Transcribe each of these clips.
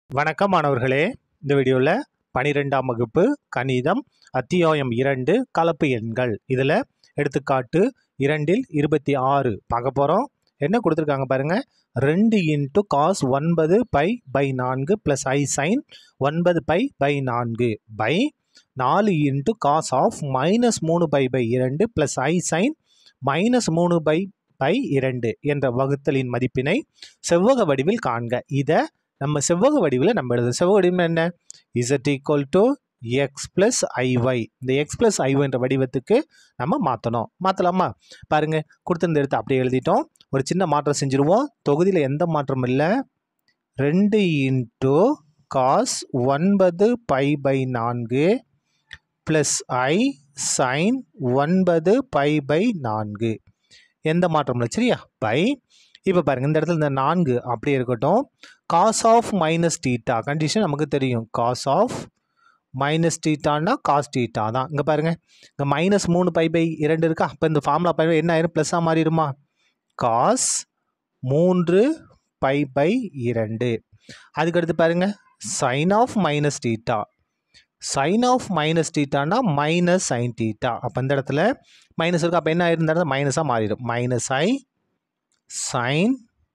வணக்கம் மாணவர்களே இந்த வீடியோவில் பனிரெண்டாம் வகுப்பு கணிதம் அத்தியாயம் இரண்டு கலப்பு எண்கள் இதில் எடுத்துக்காட்டு இரண்டில் இருபத்தி ஆறு பார்க்க போகிறோம் என்ன கொடுத்துருக்காங்க பாருங்கள் ரெண்டு இன்ட்டு காஸ் ஒன்பது பை பை நான்கு ப்ளஸ் ஐ சைன் ஒன்பது பை பை நான்கு பை நாலு இன்ட்டு காஸ் ஆஃப் மைனஸ் மூணு பை பை இரண்டு ப்ளஸ் ஐ சைன் மைனஸ் மூணு பை பை இரண்டு என்ற வகுத்தலின் மதிப்பினை செவ்வக வடிவில் காண்க இதை நம்ம செவ்வக வடிவில் நம்ம எழுது செவ்வக வடிவம் என்ன z equal to x plus i y இந்த எக்ஸ் ப்ளஸ் ஐஒய்ன்ற வடிவத்துக்கு நம்ம மாற்றணும் மாற்றலாமா பாருங்க கொடுத்துருந்த எடுத்து அப்படியே எழுதிட்டோம் ஒரு சின்ன மாற்றம் செஞ்சுருவோம் தொகுதியில் எந்த மாற்றமும் இல்லை ரெண்டு இன்ட்டு காஸ் ஒன்பது பை பை நான்கு ப்ளஸ் ஐ சைன் ஒன்பது பை பை நான்கு எந்த மாற்றமும் இல்லை சரியா பை இப்போ பாருங்கள் இந்த இடத்துல இந்த நான்கு அப்படியே இருக்கட்டும் cos of minus theta condition நமக்கு தெரியும் காஸ் ஆஃப் மைனஸ் டீட்டான்னா காஸ் டீட்டா தான் இங்கே பாருங்கள் இங்கே மைனஸ் மூணு பை பை இரண்டு இருக்கா அப்போ இந்த ஃபார்முலா பை என்ன ஆயிரும் ப்ளஸ்ஸாக மாறிடுமா காஸ் மூன்று பை பை இரண்டு அதுக்கடுத்து பாருங்கள் sine of minus theta sine of minus டீட்டானா மைனஸ் சைன் டீட்டா அப்போ இந்த இடத்துல மைனஸ் இருக்கு அப்போ என்ன ஆயிரும் இந்த இடத்துல மைனஸாக மாறிடும் மைனஸ் ஐ சைன்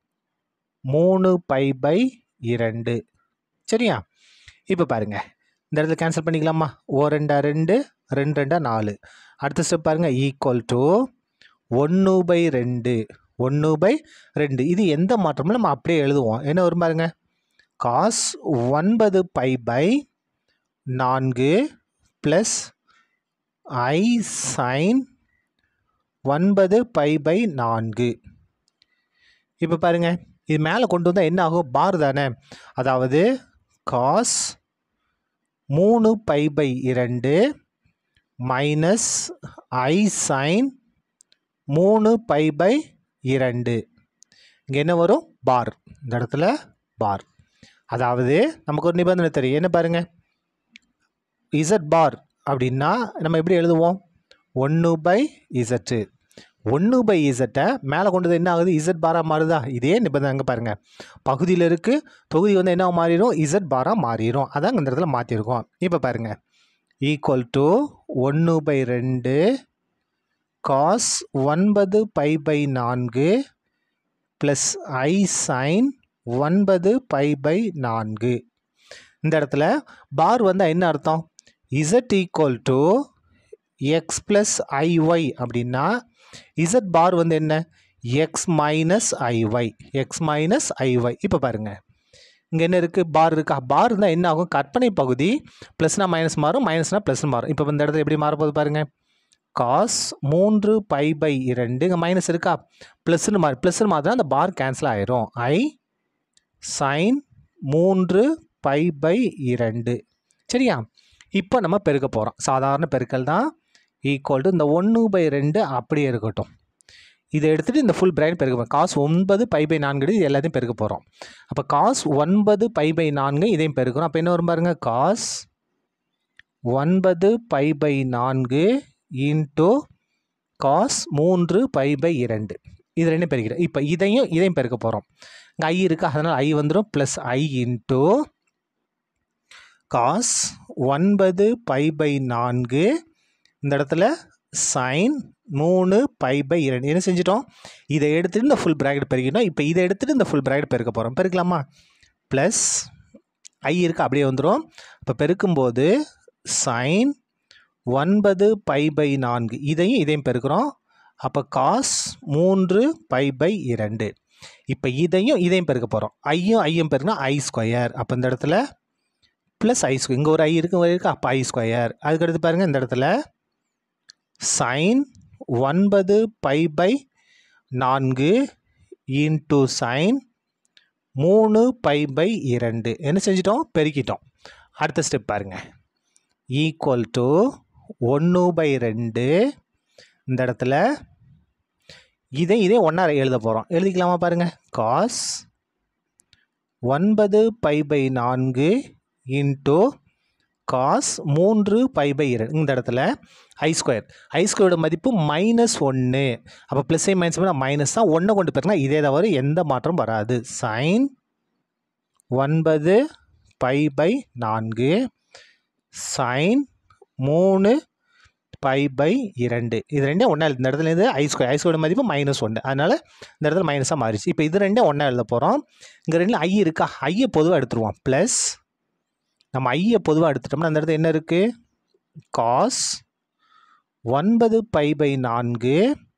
மூணு பை பை இரண்டு சரியா இப்போ பாருங்க இந்த இடத்துல கேன்சல் பண்ணிக்கலாமா ஓ ரெண்டா ரெண்டு ரெண்டு ரெண்டா நாலு அடுத்த ஸ்டெப் பாருங்க ஈக்குவல் டு ஒன்று பை ரெண்டு ஒன்று பை ரெண்டு இது எந்த மாற்றமும் நம்ம அப்படியே எழுதுவோம் என்ன வரும் பாருங்க காஸ் ஒன்பது பை பை நான்கு ப்ளஸ் ஐ சைன் ஒன்பது பை பை நான்கு இப்போ பாருங்க இது மேலே கொண்டு வந்தால் என்ன ஆகும் பார் தானே அதாவது காஸ் மூணு பை பை இரண்டு மைனஸ் ஐ சைன் மூணு பை பை இரண்டு இங்கே என்ன வரும் பார் இந்த இடத்துல பார் அதாவது நமக்கு ஒரு நிபந்தனை தெரியும் என்ன பாருங்க இசட் பார் அப்படின்னா நம்ம எப்படி எழுதுவோம் ஒன்று பை இசட்டு ஒன்று பை இசட்டை மேலே கொண்டு வந்து என்ன ஆகுது இசட் பாராக மாறுதா இதே நிபந்தனை அங்கே பாருங்கள் பகுதியில் இருக்குது தொகுதி வந்து என்ன மாறிடும் இசட் பாராக மாறிடும் அதான் இந்த இடத்துல மாற்றிருக்கோம் இப்போ பாருங்கள் ஈக்குவல் டு ஒன்று பை ரெண்டு காஸ் ஒன்பது பை பை நான்கு ப்ளஸ் ஐ சைன் ஒன்பது பை பை நான்கு இந்த இடத்துல பார் வந்தால் என்ன அர்த்தம் z equal to x plus i y அப்படின்னா இசட் பார் வந்து என்ன x minus i y x minus i y இப்போ பாருங்கள் இங்கே என்ன இருக்குது பார் இருக்கா பார் இருந்தால் என்ன ஆகும் கற்பனை பகுதி ப்ளஸ்னா மைனஸ் மாறும் மைனஸ்னால் ப்ளஸ் மாறும் இப்போ இந்த இடத்துல எப்படி மாறப்போகுது பாருங்கள் காஸ் மூன்று பை பை இரண்டு இங்கே மைனஸ் இருக்கா ப்ளஸ்னு மாறி ப்ளஸ்னு மாறினா அந்த பார் கேன்சல் ஆயிரும் ஐ சைன் மூன்று பை பை இரண்டு சரியா இப்போ நம்ம பெருக்க போகிறோம் சாதாரண பெருக்கல் தான் ஈக்குவல் டு இந்த ஒன்று பை ரெண்டு அப்படியே இருக்கட்டும் இதை எடுத்துகிட்டு இந்த ஃபுல் பிரைன் பெருக்க போகிறோம் காசு ஒன்பது பை பை நான்கு இது எல்லாத்தையும் பெருக்க போகிறோம் அப்போ காசு ஒன்பது பை பை நான்கு இதையும் பெருக்கிறோம் அப்போ என்ன வரும் பாருங்க காஸ் ஒன்பது பை பை நான்கு இன்ட்டு காஸ் மூன்று பை பை இரண்டு இது ரெண்டும் பெருக்கிறோம் இப்போ இதையும் இதையும் பெருக்க போகிறோம் இங்கே ஐ இருக்குது அதனால் ஐ வந்துடும் ப்ளஸ் ஐ இன்ட்டு காஸ் ஒன்பது பை பை நான்கு இந்த இடத்துல சைன் மூணு பை பை இரண்டு என்ன செஞ்சிட்டோம் இதை எடுத்துகிட்டு இந்த ஃபுல் ப்ராக்கெட் பெருக்கிட்டோம் இப்போ இதை எடுத்துகிட்டு இந்த ஃபுல் ப்ராக்கெட் பெருக்க போகிறோம் பெருக்கலாமா ப்ளஸ் ஐ இருக்கு அப்படியே வந்துடும் இப்போ பெருக்கும்போது சைன் ஒன்பது பை பை நான்கு இதையும் இதையும் பெருக்கிறோம் அப்போ காஸ் மூன்று பை பை இரண்டு இப்போ இதையும் இதையும் பெருக்க போகிறோம் ஐயும் ஐயும் பெருக்கினா ஐ ஸ்கொயர் அப்போ இந்த இடத்துல ப்ளஸ் ஐ ஸ்கொயர் இங்கே ஒரு ஐ இருக்கு இருக்கு அப்போ ஐ ஸ்கொயர் அதுக்கடுத்து பாருங்கள் இந்த இடத்துல சைன் ஒன்பது பை பை நான்கு இன்ட்டு சைன் மூணு பை பை இரண்டு என்ன செஞ்சிட்டோம் பெருக்கிட்டோம் அடுத்த ஸ்டெப் பாருங்கள் ஈக்குவல் டு ஒன்று பை ரெண்டு இந்த இடத்துல இதை இதே ஒன்றா எழுத போகிறோம் எழுதிக்கலாமா பாருங்கள் காஸ் ஒன்பது பை பை நான்கு இன்ட்டு காஸ் மூன்று பை பை இரண்டு இந்த இடத்துல ஐ ஸ்கொயர் ஐ ஸ்கொயரோட மதிப்பு மைனஸ் ஒன்று அப்போ ப்ளஸ்ஸே மைனஸ் பண்ணால் மைனஸ் தான் ஒன்றை கொண்டு போயிருந்தா இதே தவிர எந்த மாற்றம் வராது சைன் ஒன்பது பை பை நான்கு சைன் மூணு பை பை இரண்டு இது ரெண்டே ஒன்றா இந்த இடத்துல இருந்து ஐ ஸ்கொயர் ஐ ஸ்கொயர் மதிப்பு மைனஸ் ஒன்று அதனால் இந்த இடத்துல மைனஸாக மாறிச்சு இப்போ இது ரெண்டே ஒன்றா எழுத போகிறோம் இங்கே ரெண்டில் ஐ இருக்கா ஐயை பொதுவாக எடுத்துருவோம் ப்ளஸ் நம்ம ஐயை பொதுவாக எடுத்துட்டோம்னா அந்த இடத்துல என்ன இருக்குது காஸ் ஒன்பது பை பை நான்கு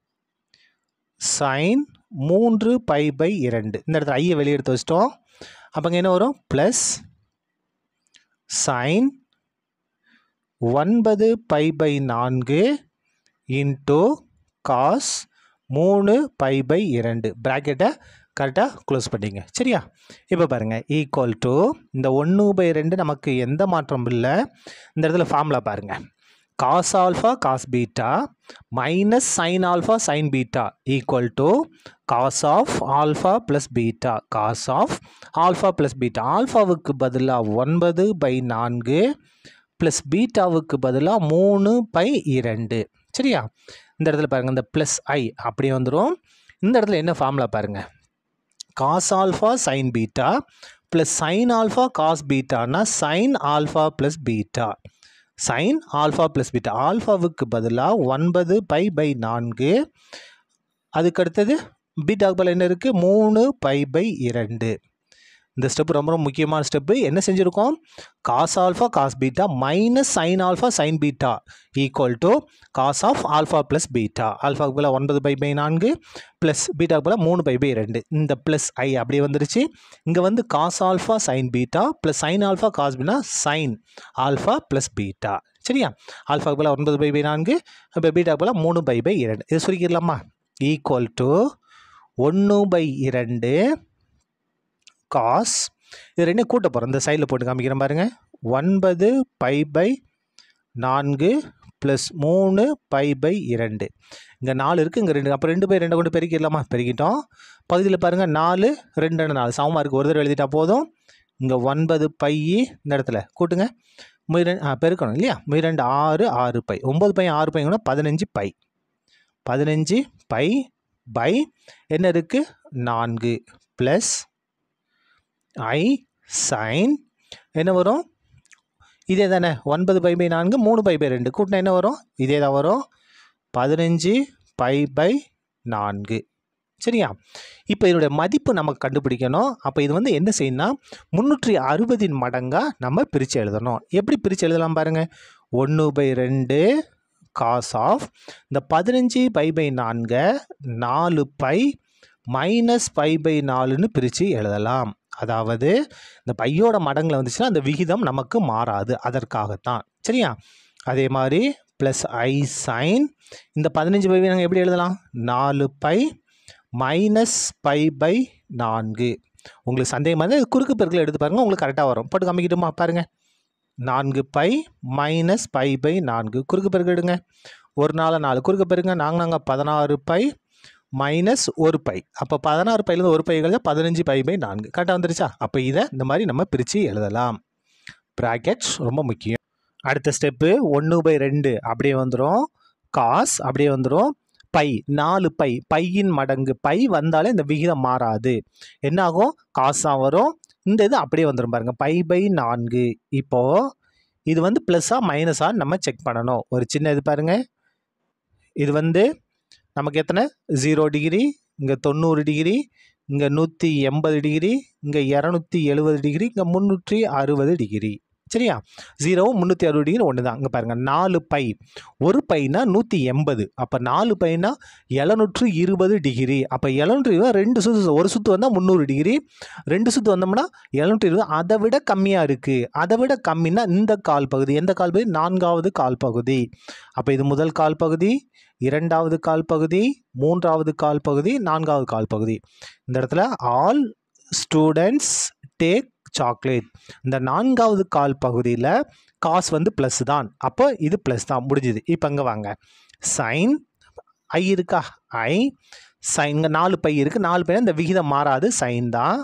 சைன் மூன்று பை பை இரண்டு இந்த இடத்துல ஐயை வெளியே எடுத்து வச்சிட்டோம் அப்போ இங்கே என்ன வரும் ப்ளஸ் சைன் ஒன்பது பை பை நான்கு இன்ட்டு காஸ் மூணு பை பை இரண்டு ப்ராக்கெட்டை கரெக்டாக க்ளோஸ் பண்ணிங்க சரியா இப்போ பாருங்கள் ஈக்குவல் டு இந்த ஒன்று பை ரெண்டு நமக்கு எந்த மாற்றமும் இல்லை இந்த இடத்துல ஃபார்முலா பாருங்கள் cos alpha cos beta minus sine alpha sine beta equal to cos of alpha plus beta cos of alpha plus beta ஆல்ஃபாவுக்கு பதிலாக ஒன்பது பை நான்கு ப்ளஸ் பீட்டாவுக்கு பதிலாக மூணு பை இரண்டு சரியா இந்த இடத்துல பாருங்கள் இந்த ப்ளஸ் ஐ அப்படியே வந்துடும் இந்த இடத்துல என்ன ஃபார்முலா பாருங்கள் cos alpha sine beta plus sine alpha cos பீட்டானா sine alpha plus beta sine alpha plus beta ஆல்ஃபாவுக்கு பதிலாக ஒன்பது பை பை நான்கு அதுக்கு அடுத்தது பீட்டாவுக்கு பதில் என்ன இருக்குது மூணு பை பை இரண்டு இந்த ஸ்டெப் ரொம்ப ரொம்ப முக்கியமான ஸ்டெப்பு என்ன செஞ்சுருக்கோம் cos alpha cos beta minus sine alpha sine beta equal to cos of alpha plus beta ஆல்ஃபாவுக்கு போல் ஒன்பது பை பை நான்கு ப்ளஸ் பீட்டாவுக்கு போல் மூணு பை பை ரெண்டு இந்த ப்ளஸ் ஐ அப்படியே வந்துருச்சு இங்கே வந்து cos alpha sine beta plus sine alpha cos beta sine alpha plus beta சரியா ஆல்ஃபாவுக்கு போல் ஒன்பது பை பை நான்கு இப்போ பீட்டாவுக்கு போல் மூணு பை பை இரண்டு இது சுருக்கிடலாமா ஈக்குவல் டு ஒன்று பை இரண்டு காஸ் இது ரெண்டும் கூட்ட போகிறோம் இந்த சைடில் போட்டு காமிக்கிறேன் பாருங்கள் ஒன்பது பை பை நான்கு ப்ளஸ் மூணு பை பை இரண்டு இங்கே நாலு இருக்குது இங்கே ரெண்டு அப்போ ரெண்டு பை ரெண்டை கொண்டு பெருக்கிடலாமா பெருக்கிட்டோம் பகுதியில் பாருங்கள் நாலு ரெண்டு ரெண்டு நாலு சமமாக இருக்குது ஒரு தடவை எழுதிட்டா போதும் இங்கே ஒன்பது பை இந்த இடத்துல கூட்டுங்க முயரெண்டு ஆ பெருக்கணும் இல்லையா முயரெண்டு ஆறு ஆறு பை ஒம்பது பை ஆறு பை கூட பதினஞ்சு பை பதினஞ்சு பை பை என்ன இருக்குது நான்கு ப்ளஸ் ஐ சைன் என்ன வரும் இதே தானே ஒன்பது பை பை நான்கு மூணு பை பை ரெண்டு கூட்டினா என்ன வரும் இதே தான் வரும் பதினஞ்சு பை பை நான்கு சரியா இப்போ இதனுடைய மதிப்பு நமக்கு கண்டுபிடிக்கணும் அப்போ இது வந்து என்ன செய்யணும்னா முந்நூற்றி அறுபதின் மடங்காக நம்ம பிரித்து எழுதணும் எப்படி பிரித்து எழுதலாம் பாருங்கள் ஒன்று பை ரெண்டு காஸ் ஆஃப் இந்த பதினஞ்சு பை பை நான்கை நாலு பை மைனஸ் பை பை நாலுன்னு பிரித்து எழுதலாம் அதாவது இந்த பையோட மடங்கில் வந்துச்சுன்னா அந்த விகிதம் நமக்கு மாறாது அதற்காகத்தான் சரியா அதே மாதிரி ப்ளஸ் ஐ சைன் இந்த பதினஞ்சு பை நாங்கள் எப்படி எழுதலாம் நாலு பை மைனஸ் பை பை நான்கு உங்களுக்கு சந்தேகமாக இருந்தால் குறுக்கு பெருக்கில் எடுத்து பாருங்கள் உங்களுக்கு கரெக்டாக வரும் போட்டு காமிக்கிட்டுமா பாருங்கள் நான்கு பை மைனஸ் பை பை நான்கு குறுக்கு பெருக்கு எடுங்க ஒரு நாள் நாலு குறுக்கு பெருங்க நாங்கள் நாங்கள் பதினாறு பை மைனஸ் ஒரு பை அப்போ பதினாறு பையிலேருந்து ஒரு பை கழிச்சா பதினஞ்சு பை பை நான்கு கரெக்டாக வந்துருச்சா அப்போ இதை இந்த மாதிரி நம்ம பிரித்து எழுதலாம் ப்ராக்கெட்ஸ் ரொம்ப முக்கியம் அடுத்த ஸ்டெப்பு ஒன்று பை ரெண்டு அப்படியே வந்துடும் காஸ் அப்படியே வந்துடும் பை நாலு பை பையின் மடங்கு பை வந்தாலே இந்த விகிதம் மாறாது என்னாகும் காசாக வரும் இந்த இது அப்படியே வந்துடும் பாருங்கள் பை பை நான்கு இப்போது இது வந்து ப்ளஸ்ஸாக மைனஸாக நம்ம செக் பண்ணணும் ஒரு சின்ன இது பாருங்கள் இது வந்து நமக்கு எத்தனை ஜீரோ டிகிரி இங்கே தொண்ணூறு டிகிரி இங்கே நூற்றி எண்பது டிகிரி இங்கே இரநூத்தி எழுபது டிகிரி இங்கே முந்நூற்றி அறுபது டிகிரி சரியா ஜீரோவும் முந்நூற்றி அறுபது டிகிரி ஒன்று தான் இங்கே பாருங்கள் நாலு பை ஒரு பைனா நூற்றி எண்பது அப்போ நாலு பைனா எழுநூற்று இருபது டிகிரி அப்போ எழுநூற்று இருபது ரெண்டு சுற்று ஒரு சுற்று வந்தால் முந்நூறு டிகிரி ரெண்டு சுற்று வந்தோம்னா எழுநூற்றி இருபது அதை விட கம்மியாக இருக்குது அதை விட கம்மின்னா இந்த கால் பகுதி எந்த கால் பகுதி நான்காவது கால் பகுதி அப்போ இது முதல் கால் பகுதி இரண்டாவது கால் பகுதி மூன்றாவது கால் பகுதி நான்காவது கால் பகுதி இந்த இடத்துல ஆல் ஸ்டூடெண்ட்ஸ் டேக் சாக்லேட் இந்த நான்காவது கால் பகுதியில் காசு வந்து ப்ளஸ் தான் அப்போ இது ப்ளஸ் தான் முடிஞ்சுது இப்போ இங்கே வாங்க சைன் ஐ இருக்கா ஐ சைன் இங்கே நாலு பை இருக்குது நாலு பை இந்த விகிதம் மாறாது சைன் தான்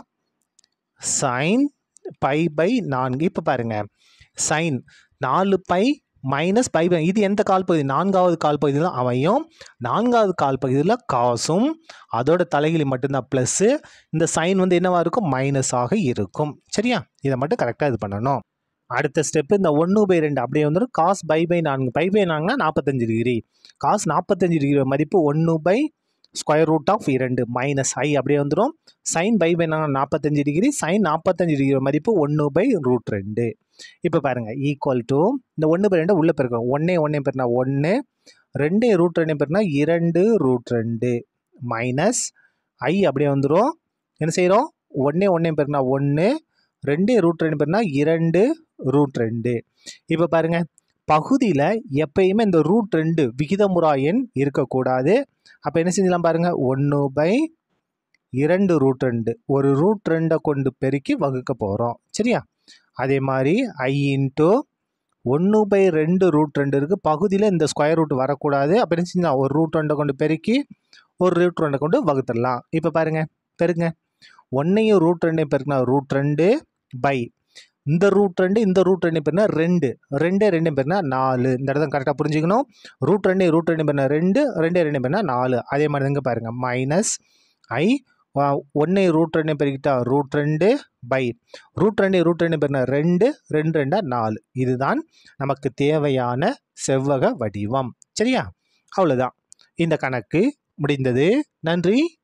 சைன் பை பை நான்கு இப்போ பாருங்கள் சைன் நாலு பை மைனஸ் பை பை இது எந்த கால் பகுதி நான்காவது கால் பகுதியில் தான் அமையும் நான்காவது கால் பகுதியில் காசும் அதோட தலைகிலி மட்டும்தான் ப்ளஸ்ஸு இந்த சைன் வந்து என்னவா இருக்கும் மைனஸாக இருக்கும் சரியா இதை மட்டும் கரெக்டாக இது பண்ணணும் அடுத்த ஸ்டெப்பு இந்த ஒன்று பை ரெண்டு அப்படியே வந்துடும் காஸ் பை பை நான்கு பை பை நான்குனா நாற்பத்தஞ்சு டிகிரி காஸ் நாற்பத்தஞ்சு டிகிரி மதிப்பு ஒன்று பை ஸ்கொயர் ரூட் ஆஃப் இரண்டு மைனஸ் ஐ அப்படியே வந்துடும் சைன் பை பை நாங்கள் நாற்பத்தஞ்சு டிகிரி சைன் நாற்பத்தஞ்சு டிகிரி மதிப்பு ஒன்று பை ரூட் ரெண்டு இப்போ பாருங்கள் ஈக்குவல் டு இந்த ஒன்று பை ரெண்டு உள்ளே பெருக்கணும் ஒன்றே ஒன்றே பெருனா ஒன்று ரெண்டு ரூட் ரெண்டு பெருனா இரண்டு ரூட் ரெண்டு மைனஸ் ஐ அப்படியே வந்துடும் என்ன செய்கிறோம் ஒன்றே ஒன்றே பெருனா ஒன்று ரெண்டு ரூட் ரெண்டு பெருனா இரண்டு ரூட் ரெண்டு இப்போ பாருங்கள் பகுதியில் எப்பயுமே இந்த ரூட் ரெண்டு விகிதமுறா எண் இருக்கக்கூடாது அப்போ என்ன செஞ்சலாம் பாருங்கள் ஒன்று பை இரண்டு ரூட் ரெண்டு ஒரு ரூட் ரெண்டை கொண்டு பெருக்கி வகுக்க போகிறோம் சரியா அதே மாதிரி ஐ இன்ட்டு ஒன்று பை ரெண்டு ரூட் ரெண்டு இருக்குது பகுதியில் இந்த ஸ்கொயர் ரூட் வரக்கூடாது அப்போ என்ன செஞ்சலாம் ஒரு ரூட் ரெண்டை கொண்டு பெருக்கி ஒரு ரூட் ரெண்டை கொண்டு வகுத்துடலாம் இப்போ பாருங்கள் பெருங்க ஒன்றையும் ரூட் ரெண்டையும் பெருக்கினா ரூட் ரெண்டு பை இந்த ரூட் ரெண்டு இந்த ரூட் ரெண்டு பேர்னா ரெண்டு ரெண்டே ரெண்டு பேர்னா நாலு இந்த இடத்த கரெக்டாக புரிஞ்சுக்கணும் ரூட் ரெண்டு ரூட் ரெண்டு பேர்னா ரெண்டு ரெண்டே ரெண்டு பேர்னா நாலு அதே மாதிரி தாங்க பாருங்கள் மைனஸ் ஐ ஒன்று ரூட் ரெண்டு பெருக்கிட்டா ரூட் ரெண்டு பை ரூட் ரெண்டு ரூட் ரெண்டு பேர்னா ரெண்டு ரெண்டு ரெண்டா நாலு இதுதான் நமக்கு தேவையான செவ்வக வடிவம் சரியா அவ்வளோதான் இந்த கணக்கு முடிந்தது நன்றி